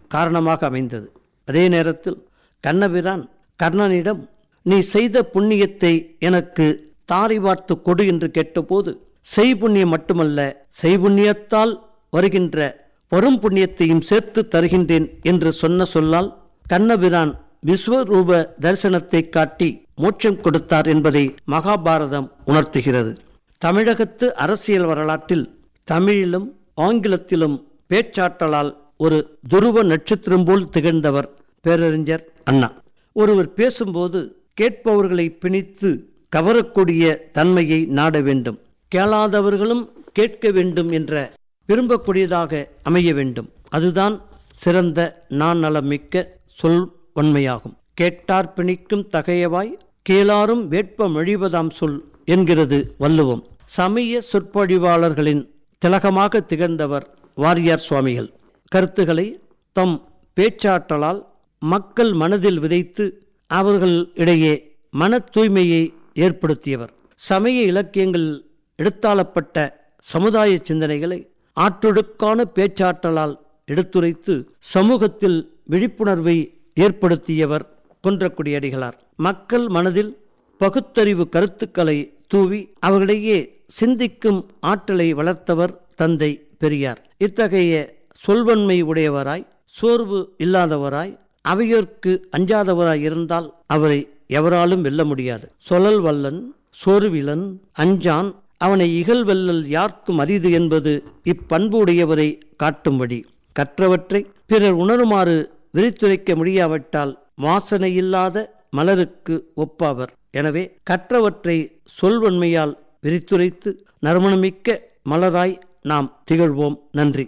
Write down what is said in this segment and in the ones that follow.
காரணமாக அமைந்தது அதே நேரத்தில் கண்ணபிரான் கர்ணனிடம் நீ செய்த புண்ணியத்தை எனக்கு தாரை வார்த்து கொடு என்று கேட்டபோது செய்புண்ணியம் மட்டுமல்ல செய்புண்ணியத்தால் வருகின்ற வரும் புண்ணியத்தையும் சேர்த்து தருகின்றேன் என்று சொன்ன சொல்லால் கண்ணபிரான் விஸ்வரூப தரிசனத்தை காட்டி மோட்சம் கொடுத்தார் என்பதை மகாபாரதம் உணர்த்துகிறது தமிழகத்து அரசியல் வரலாற்றில் தமிழிலும் ஆங்கிலத்திலும் பேச்சாற்றலால் ஒரு துருவ நட்சத்திரம் போல் திகழ்ந்தவர் பேரறிஞர் அண்ணா ஒருவர் பேசும்போது கேட்பவர்களை பிணித்து கவரக்கூடிய தன்மையை நாட வேண்டும் கேளாதவர்களும் கேட்க வேண்டும் என்ற விரும்பக்கூடியதாக அமைய வேண்டும் அதுதான் சிறந்த நான் நலமிக்க சொல் உண்மையாகும் கேட்டார் பிணிக்கும் தகையவாய் கேளாரும் வேட்ப மொழிவதாம் சொல் என்கிறது வள்ளுவம் சமய சொற்பொழிவாளர்களின் திலகமாக திகழ்ந்தவர் வாரியார் சுவாமிகள் கருத்துக்களை தம் பேச்சாற்றலால் மக்கள் மனதில் விதைத்து அவர்கள் இடையே மன தூய்மையை ஏற்படுத்தியவர் சமய இலக்கியங்கள் எடுத்தாளப்பட்ட சமுதாய சிந்தனைகளை ஆற்றொடுக்கான பேச்சாற்றலால் எடுத்துரைத்து சமூகத்தில் விழிப்புணர்வை ஏற்படுத்தியவர் குன்றக்குடியடிகளார் மக்கள் மனதில் பகுத்தறிவு கருத்துக்களை தூவி அவர்களிடையே சிந்திக்கும் ஆற்றலை வளர்த்தவர் தந்தை பெரியார் இத்தகைய சொல்வன்மை உடையவராய் சோர்வு இல்லாதவராய் அவையோர்க்கு அஞ்சாதவராய் இருந்தால் அவரை எவராலும் வெல்ல முடியாது சொலல் வல்லன் சோர்விலன் அஞ்சான் அவனை இகழ்வெல்லல் யார்க்கும் அரிது என்பது இப்பண்பு உடையவரை காட்டும்படி கற்றவற்றை பிறர் உணருமாறு விரித்துரைக்க முடியாவிட்டால் வாசனையில்லாத மலருக்கு ஒப்பாவர் எனவே கற்றவற்றை சொல்வன்மையால் விரித்துரைத்து நறுமணமிக்க மலராய் நாம் திகழ்வோம் நன்றி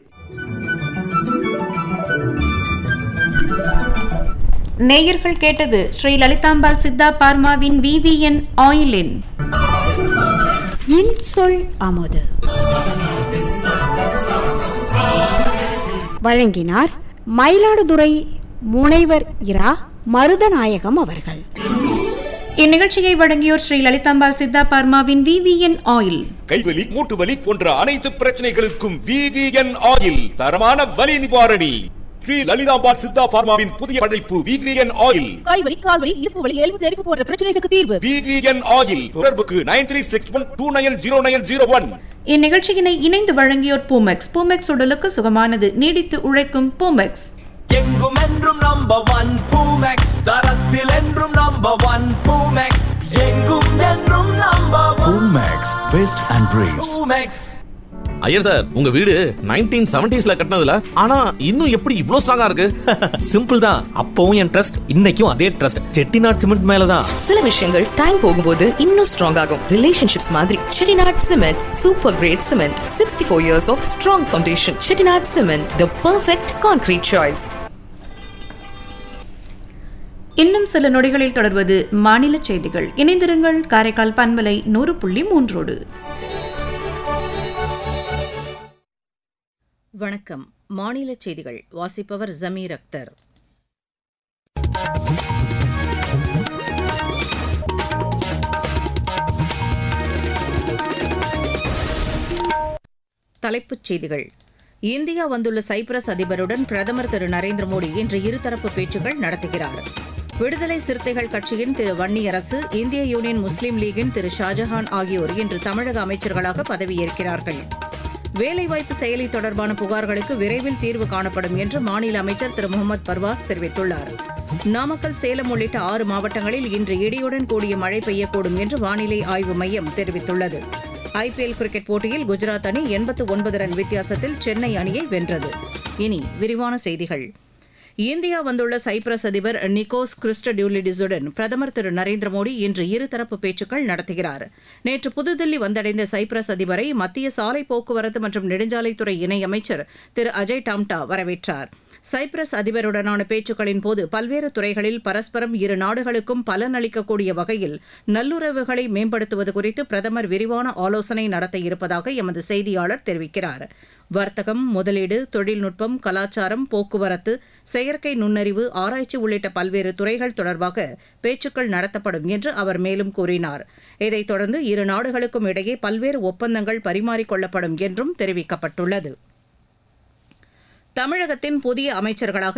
நேயர்கள் கேட்டது ஸ்ரீ லலிதாம்பாள் சித்தா பார்மாவின் விவிஎன் ஆயிலின் இன்சொல் அமுது வழங்கினார் மயிலாடுதுறை முனைவர் இரா மருதநாயகம் அவர்கள் இந்நிகழ்ச்சியை வழங்கியோர் ஸ்ரீ லலிதாம்பாள் சித்தா பார்மாவின் விவிஎன் ஆயில் கைவலி மூட்டு வலி போன்ற அனைத்து பிரச்சனைகளுக்கும் விவிஎன் ஆயில் தரமான வலி நிவாரணி ஸ்ரீ லலிதாபாத் சித்தா பார்மாவின் புதிய படைப்பு விவிஎன் ஆயில் காய்வலி கால்வலி இடுப்பு வலி எலும்பு தெரிப்பு போன்ற பிரச்சனைகளுக்கு தீர்வு விவிஎன் ஆயில் தொடர்புக்கு nine three six one two nine zero nine zero one இந்நிகழ்ச்சியினை இணைந்து வழங்கியோர் பூமெக்ஸ் பூமெக்ஸ் உடலுக்கு சுகமானது நீடித்து உழைக்கும் பூமெக்ஸ் எங்கும் என்றும் நம்பர் ஒன் பூமெக்ஸ் தரத்தில் என்றும் நம்பர் ஒன் பூமெக்ஸ் எங்கும் என்றும் number one Max Vest and Briefs. Poomex Iyer sir உங்க வீடு நைன்டீன் செவன்டிஸ்ல கட்டினதுல ஆனா இன்னும் எப்படி இவ்ளோ ஸ்ட்ராங்கா இருக்கு சிம்பிள் தான் அப்பவும் என் ட்ரஸ்ட் இன்னைக்கும் அதே ட்ரஸ்ட் செட்டிநாட் சிமெண்ட் மேலதான் சில விஷயங்கள் டைம் போகும்போது இன்னும் ஸ்ட்ராங் ஆகும் ரிலேஷன்ஷிப்ஸ் மாதிரி Chettinad cement super grade cement sixty four years of strong foundation Chettinad cement the perfect concrete choice இன்னும் சில நொடிகளில் தொடர்வது மாநில செய்திகள் இணைந்திருங்கள் காரைக்கால் பண்பலை நூறு புள்ளி மூன்றோடு வணக்கம் மாநில செய்திகள் வாசிப்பவர் ஜமீர் அக்தர் தலைப்புச் செய்திகள் இந்தியா வந்துள்ள சைப்ரஸ் அதிபருடன் பிரதமர் திரு நரேந்திர மோடி இன்று இருதரப்பு பேச்சுக்கள் நடத்துகிறார் விடுதலை சிறுத்தைகள் கட்சியின் திரு வன்னியரசு இந்திய யூனியன் முஸ்லீம் லீகின் திரு ஷாஜஹான் ஆகியோர் இன்று தமிழக அமைச்சர்களாக பதவியேற்கிறார்கள் வேலைவாய்ப்பு செயலி தொடர்பான புகார்களுக்கு விரைவில் தீர்வு காணப்படும் என்று மாநில அமைச்சர் திரு முகமது பர்வாஸ் தெரிவித்துள்ளார் நாமக்கல் சேலம் உள்ளிட்ட ஆறு மாவட்டங்களில் இன்று இடியுடன் கூடிய மழை பெய்யக்கூடும் என்று வானிலை ஆய்வு மையம் தெரிவித்துள்ளது ஐபிஎல் கிரிக்கெட் போட்டியில் குஜராத் அணி எண்பத்து ஒன்பது ரன் வித்தியாசத்தில் சென்னை அணியை வென்றது இனி விரிவான செய்திகள் இந்தியா வந்துள்ள சைப்ரஸ் அதிபர் நிக்கோஸ் கிறிஸ்டடியூலிடிஸுடன் பிரதமர் திரு நரேந்திர மோடி இன்று இருதரப்பு பேச்சுக்கள் நடத்துகிறார் நேற்று புதுதில்லி வந்தடைந்த சைப்ரஸ் அதிபரை மத்திய சாலை போக்குவரத்து மற்றும் நெடுஞ்சாலைத்துறை இணையமைச்சர் திரு அஜய் டாம்டா வரவேற்றார் சைப்ரஸ் அதிபருடனான பேச்சுக்களின் போது பல்வேறு துறைகளில் பரஸ்பரம் இரு நாடுகளுக்கும் பலனளிக்கக்கூடிய வகையில் நல்லுறவுகளை மேம்படுத்துவது குறித்து பிரதமர் விரிவான ஆலோசனை நடத்த இருப்பதாக எமது செய்தியாளர் தெரிவிக்கிறார் வர்த்தகம் முதலீடு தொழில்நுட்பம் கலாச்சாரம் போக்குவரத்து செயற்கை நுண்ணறிவு ஆராய்ச்சி உள்ளிட்ட பல்வேறு துறைகள் தொடர்பாக பேச்சுக்கள் நடத்தப்படும் என்று அவர் மேலும் கூறினார் இதைத் தொடர்ந்து இரு நாடுகளுக்கும் இடையே பல்வேறு ஒப்பந்தங்கள் பரிமாறிக்கொள்ளப்படும் என்றும் தெரிவிக்கப்பட்டுள்ளது தமிழகத்தின் புதிய அமைச்சர்களாக